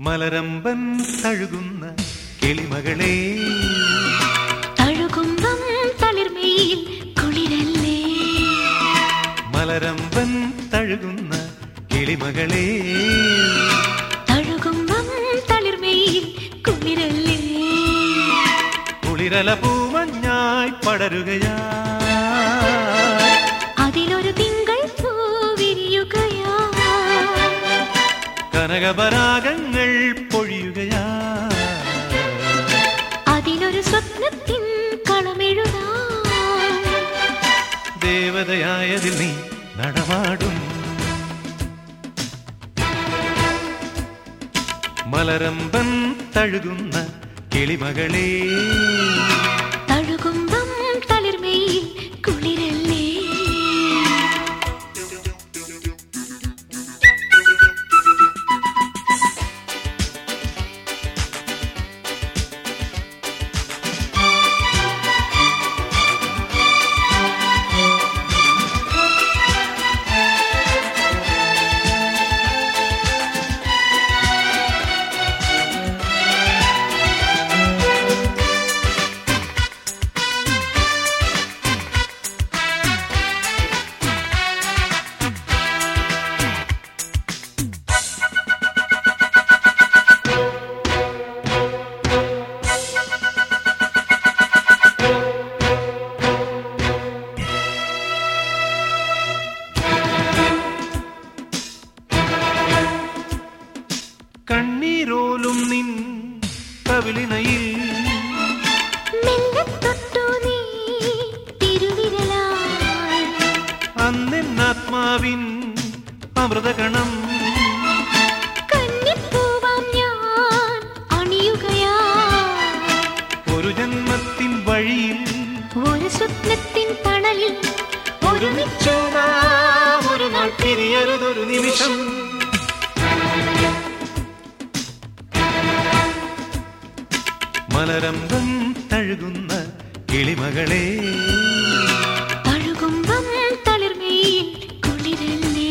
മലരമ്പൻ തഴുകുന്ന കിളിമകളെ തഴുകുമ്പം തളിർമയിൽ കുളിരല്ലേ മലരമ്പൻ തഴുകുന്ന കിളിമകളെ തഴുകുമ്പം തളിർമയിൽ കുളിരല്ലേ കുളിരല പൂമഞ്ഞായി പടരുകയാ അതിലൊരു തിങ്കൾ പൂവിരിയുകയാ കനകപരാഗങ്ങൾ പൊഴിയുകയാ അതിലൊരു സ്വപ്നത്തിൻ കളമെഴുതാ ദേവതയായതിൽ നീ നടമാടും മലരമ്പൻ തഴുകുന്ന കിളിമകളെ തഴുകുമ്പം തളിർമയിൽ കുളിരല്ലേ കണ്ണീരോലും നിൻ കവിളിനയിൽ മെല്ലെ തൊട്ടു നീ തിരുവിരലാൽ അന്നെന്നാത്മാവിൻ അമൃതകണം കന്നിപ്പൂവാം ഞാൻ അണിയുകയാ ഒരു ജന്മത്തിൻ വഴിയിൽ ഒരു സ്വപ്നത്തിൻ തണലിൽ ഒരുമിച്ചു നാം ഒരു നാൾ പിരിയരുതൊരു നിമിഷം മലരമ്പം തഴുകുന്ന കിളിമകളെ തഴുകുമ്പം തളിർമയിൽ കുളിരല്ലേ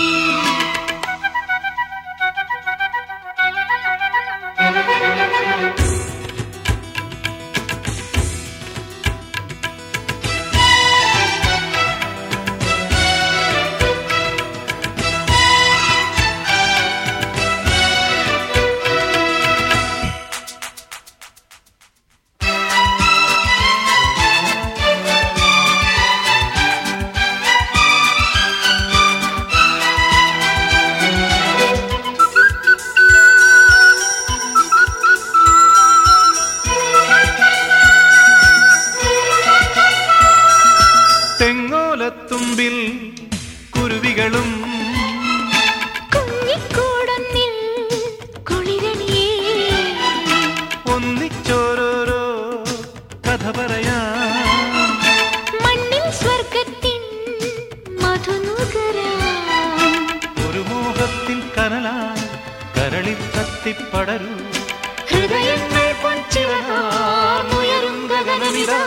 തെങ്ങോലത്തുമ്പിൽ കുരുവികളും കുഞ്ഞിക്കൂടന്നിൽ കുളിരണിയേ ഒന്നിച്ചോരോരോ കഥ പറയാ മണ്ണിൽ സ്വർഗത്തിൻ മധുനുകരാ ഒരു മോഹത്തിൻ കനലാ കരളിൽ കത്തിപ്പടരൂ ഹൃദയങ്ങൾ പൊൻചിറകാർന്നുയരും ഗഗനമിതാ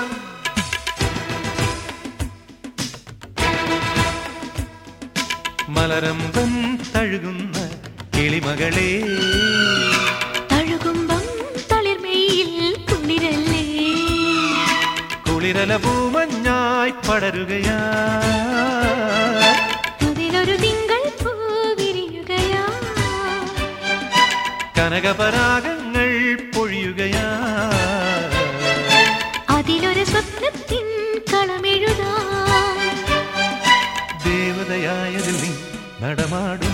മലരമ്പം തഴുകുന്ന കിളിമകളെ തഴുകുമ്പം തളിർമയിൽ കുളിരല്ലേ കുളിരല പൂമഞ്ഞായി പടരുകയാ അതിലൊരു തിങ്കൾ പൂവിരിയുകയാ കനകപരാഗങ്ങൾ പൊഴിയുകയാ അതിലൊരു സ്വപ്നത്തിൻ കളമെഴുതാ ദേവതയായതിൽ നീ നടമാടും